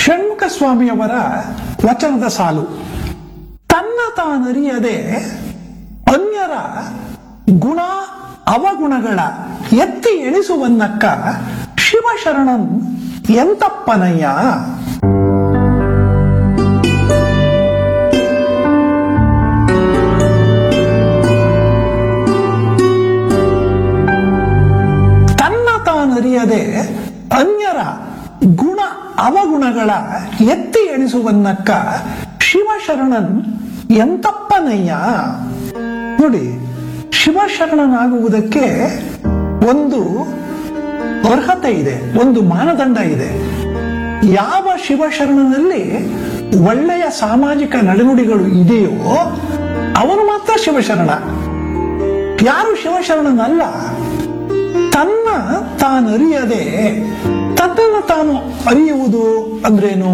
ಷಣ್ಮುಖ ಸ್ವಾಮಿಯವರ ವಚನದ ಸಾಲು ತನ್ನ ತಾನರಿಯದೆ ಅನ್ಯರ ಗುಣ ಅವಗುಣಗಳ ಎತ್ತಿ ಎಣಿಸುವನ್ನಕ್ಕ ಶಿವಶರಣನ್ ಎಂತಪ್ಪನಯ್ಯ ತನ್ನ ತಾನರಿಯದೆ ಅನ್ಯರ ಗುಣ ಅವಗುಣಗಳ ಎತ್ತಿ ಎಣಿಸುವನ್ನಕ್ಕ ಶಿವಶರಣನ್ ಎಂತಪ್ಪನಯ್ಯ ನೋಡಿ ಶಿವಶರಣನಾಗುವುದಕ್ಕೆ ಒಂದು ಅರ್ಹತೆ ಇದೆ ಒಂದು ಮಾನದಂಡ ಇದೆ ಯಾವ ಶಿವಶರಣನಲ್ಲಿ ಒಳ್ಳೆಯ ಸಾಮಾಜಿಕ ನಡೆನುಡಿಗಳು ಇದೆಯೋ ಅವನು ಮಾತ್ರ ಶಿವಶರಣ ಯಾರು ಶಿವಶರಣನಲ್ಲ ತನ್ನ ತಾನರಿಯದೆ ತನ್ನನ್ನು ತಾನು ಅರಿಯುವುದು ಅಂದ್ರೇನು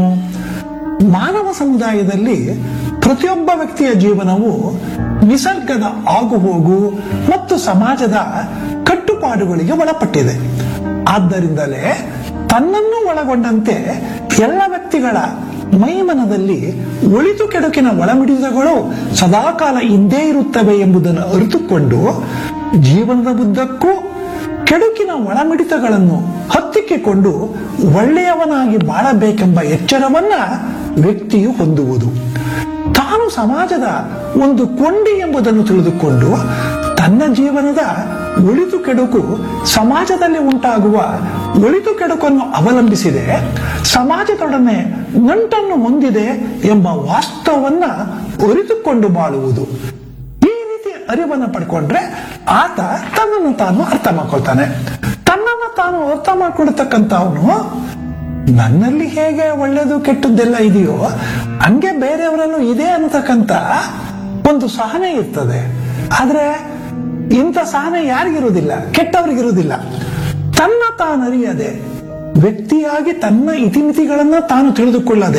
ಮಾನವ ಸಮುದಾಯದಲ್ಲಿ ಪ್ರತಿಯೊಬ್ಬ ವ್ಯಕ್ತಿಯ ಜೀವನವು ನಿಸರ್ಗದ ಆಗುಹೋಗು ಮತ್ತು ಸಮಾಜದ ಕಟ್ಟುಪಾಡುಗಳಿಗೆ ಒಳಪಟ್ಟಿದೆ ಆದ್ದರಿಂದಲೇ ತನ್ನನ್ನು ಒಳಗೊಂಡಂತೆ ಎಲ್ಲ ವ್ಯಕ್ತಿಗಳ ಮೈಮನದಲ್ಲಿ ಒಳಿತು ಕೆಡುಕಿನ ಒಳಮಿಡಿತಗಳು ಸದಾಕಾಲ ಇದ್ದೇ ಇರುತ್ತವೆ ಎಂಬುದನ್ನು ಅರಿತುಕೊಂಡು ಜೀವನದ ಉದ್ದಕ್ಕೂ ಕೆಡುಕಿನ ಒಳಮಿಡಿತಗಳನ್ನು ಹತ್ತಿಕ್ಕಿಕೊಂಡು ಒಳ್ಳೆಯವನಾಗಿ ಬಾಳಬೇಕೆಂಬ ಎಚ್ಚರವನ್ನ ವ್ಯಕ್ತಿಯು ಹೊಂದುವುದು ತಾನು ಸಮಾಜದ ಒಂದು ಕೊಂಡಿ ಎಂಬುದನ್ನು ತಿಳಿದುಕೊಂಡು ತನ್ನ ಜೀವನದ ಒಳಿತು ಕೆಡುಕು ಸಮಾಜದಲ್ಲಿ ಉಂಟಾಗುವ ಒಳಿತು ಕೆಡುಕನ್ನು ಅವಲಂಬಿಸಿದೆ ಸಮಾಜದೊಡನೆ ನಂಟನ್ನು ಹೊಂದಿದೆ ಎಂಬ ವಾಸ್ತವವನ್ನ ಅರಿತುಕೊಂಡು ಬಾಳುವುದು ಈ ರೀತಿ ಅರಿವನ್ನು ಪಡ್ಕೊಂಡ್ರೆ ಆತ ತನ್ನನ್ನು ತಾನು ಅರ್ಥ ಮಾಡ್ಕೊಳ್ತಾನೆ ತನ್ನನ್ನು ತಾನು ಅರ್ಥ ಮಾಡ್ಕೊಂಡಿರ್ತಕ್ಕಂಥವನು ನನ್ನಲ್ಲಿ ಹೇಗೆ ಒಳ್ಳೇದು ಕೆಟ್ಟದ್ದೆಲ್ಲ ಇದೆಯೋ ಹಂಗೆ ಬೇರೆಯವರಲ್ಲೂ ಇದೆ ಅನ್ನತಕ್ಕಂಥ ಒಂದು ಸಹನೆ ಇರ್ತದೆ ಆದ್ರೆ ಇಂಥ ಸಹನೆ ಯಾರಿಗಿರುವುದಿಲ್ಲ ಕೆಟ್ಟವರಿಗಿರುವುದಿಲ್ಲ ತನ್ನ ತಾನರಿಯದೆ ವ್ಯಕ್ತಿಯಾಗಿ ತನ್ನ ಇತಿಮಿತಿಗಳನ್ನ ತಾನು ತಿಳಿದುಕೊಳ್ಳದೆ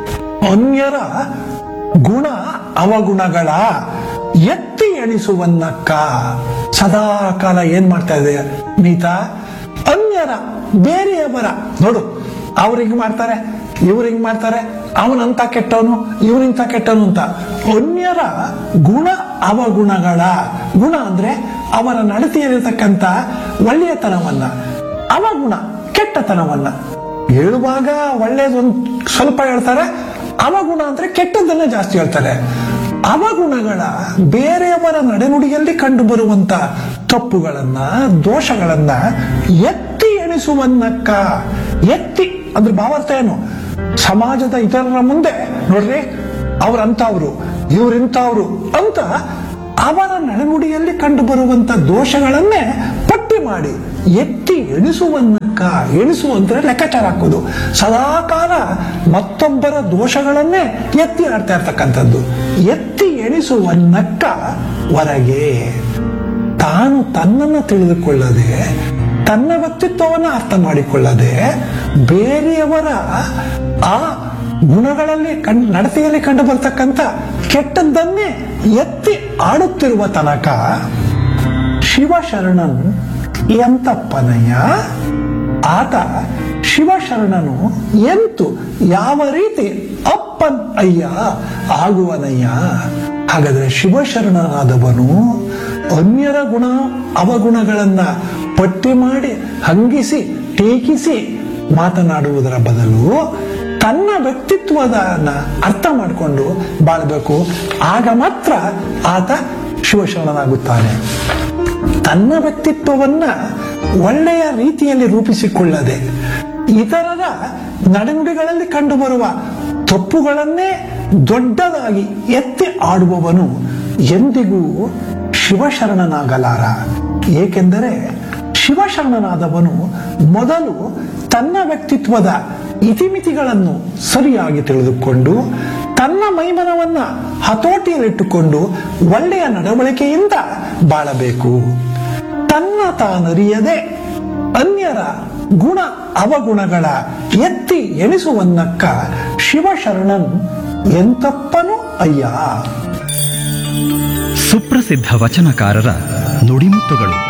ಅನ್ಯರ ಗುಣ ಅವಗುಣಗಳ ಎತ್ತಿ ಎಣಿಸುವನ್ನಕ್ಕ ಸದಾ ಕಾಲ ಏನ್ ಮಾಡ್ತಾ ಇದೆ ನೀತಾ ಅನ್ಯರ ಬೇರೆಯವರ ನೋಡು ಅವ್ರು ಹಿಂಗ್ ಮಾಡ್ತಾರೆ ಇವ್ರು ಹಿಂಗ್ ಮಾಡ್ತಾರೆ ಅವನಂತ ಕೆಟ್ಟವನು ಇವನಿಂತ ಕೆಟ್ಟವನು ಅಂತ ಅನ್ಯರ ಗುಣ ಅವಗುಣಗಳ ಗುಣ ಅಂದ್ರೆ ಅವರ ನಡತೆಯಲ್ಲಿರ್ತಕ್ಕಂಥ ಒಳ್ಳೆಯತನವನ್ನ ಅವಗುಣ ಕೆಟ್ಟತನವನ್ನ ಹೇಳುವಾಗ ಒಳ್ಳೇದೊಂದು ಸ್ವಲ್ಪ ಹೇಳ್ತಾರೆ ಅವಗುಣ ಅಂದ್ರೆ ಕೆಟ್ಟದ್ದನ್ನ ಜಾಸ್ತಿ ಹೇಳ್ತಾರೆ ಅವಗುಣಗಳ ಬೇರೆಯವರ ನಡೆನುಡಿಯಲ್ಲಿ ಕಂಡು ಬರುವಂತ ತಪ್ಪುಗಳನ್ನ ದೋಷಗಳನ್ನ ಎತ್ತಿ ಎಣಿಸುವನ್ನಕ್ಕ ಎತ್ತಿ ಅಂದ್ರೆ ಭಾವಾರ್ಥ ಏನು ಸಮಾಜದ ಇತರರ ಮುಂದೆ ನೋಡ್ರಿ ಅವ್ರಂತವ್ರು ಇವ್ರಿಂತವ್ರು ಅಂತ ಅವರ ನಡೆನುಡಿಯಲ್ಲಿ ಕಂಡು ಬರುವಂತ ದೋಷಗಳನ್ನೇ ಪಟ್ಟಿ ಮಾಡಿ ಎತ್ತಿ ಎಣಿಸುವನ್ನಕ್ಕ ಎಣಿಸುವಂದ್ರೆ ಲೆಕ್ಕಾಚಾರ ಹಾಕೋದು ಸದಾಕಾಲ ಮತ್ತೊಬ್ಬರ ದೋಷಗಳನ್ನೇ ಎತ್ತಿ ಆಡ್ತಾ ಇರ್ತಕ್ಕಂಥದ್ದು ಎತ್ತಿ ಎಣಿಸುವನ್ನಕ್ಕ ಹೊರಗೆ ತಾನು ತನ್ನನ್ನು ತಿಳಿದುಕೊಳ್ಳದೆ ತನ್ನ ವ್ಯಕ್ತಿತ್ವವನ್ನು ಅರ್ಥ ಮಾಡಿಕೊಳ್ಳದೆ ಬೇರೆಯವರ ಆ ಗುಣಗಳಲ್ಲಿ ಕಣ್ ನಡತೆಯಲ್ಲಿ ಕಂಡು ಬರ್ತಕ್ಕಂಥ ಕೆಟ್ಟದ್ದನ್ನೇ ಎತ್ತಿ ಆಡುತ್ತಿರುವ ತನಕ ಶಿವಶರಣನ್ ಎಂತಪ್ಪನಯ್ಯ ಆತ ಶಿವಶರಣನು ಎಂತು ಯಾವ ರೀತಿ ಅಪ್ಪನ್ ಅಯ್ಯ ಆಗುವನಯ್ಯ ಹಾಗಾದ್ರೆ ಶಿವಶರಣನಾದವನು ಅನ್ಯರ ಗುಣ ಅವಗುಣಗಳನ್ನ ಪಟ್ಟಿ ಮಾಡಿ ಹಂಗಿಸಿ ಟೀಕಿಸಿ ಮಾತನಾಡುವುದರ ಬದಲು ತನ್ನ ವ್ಯಕ್ತಿತ್ವದ ಅರ್ಥ ಮಾಡಿಕೊಂಡು ಬಾಳ್ಬೇಕು ಆಗ ಮಾತ್ರ ಆತ ಶಿವಶರಣನಾಗುತ್ತಾನೆ ತನ್ನ ವ್ಯಕ್ತಿತ್ವವನ್ನ ಒಳ್ಳೆಯ ರೀತಿಯಲ್ಲಿ ರೂಪಿಸಿಕೊಳ್ಳದೆ ಇತರರ ನಡೆನುಡಿಗಳಲ್ಲಿ ಕಂಡುಬರುವ ತಪ್ಪುಗಳನ್ನೇ ದೊಡ್ಡದಾಗಿ ಎತ್ತಿ ಆಡುವವನು ಎಂದಿಗೂ ಶಿವಶರಣನಾಗಲಾರ ಏಕೆಂದರೆ ಶಿವಶರಣನಾದವನು ಮೊದಲು ತನ್ನ ವ್ಯಕ್ತಿತ್ವದ ಇತಿಮಿತಿಗಳನ್ನು ಸರಿಯಾಗಿ ತಿಳಿದುಕೊಂಡು ತನ್ನ ಮೈಮನವನ್ನ ಹತೋಟಿಯಲ್ಲಿಟ್ಟುಕೊಂಡು ಒಳ್ಳೆಯ ನಡವಳಿಕೆಯಿಂದ ಬಾಳಬೇಕು ತನ್ನ ತಾನರಿಯದೆ ಅನ್ಯರ ಗುಣ ಅವಗುಣಗಳ ಎತ್ತಿ ಎಣಿಸುವನ್ನಕ್ಕ ಶಿವಶರಣನ್ ಎಂತಪ್ಪನು ಅಯ್ಯ ಸುಪ್ರಸಿದ್ಧ ವಚನಕಾರರ ನುಡಿಮುತ್ತುಗಳು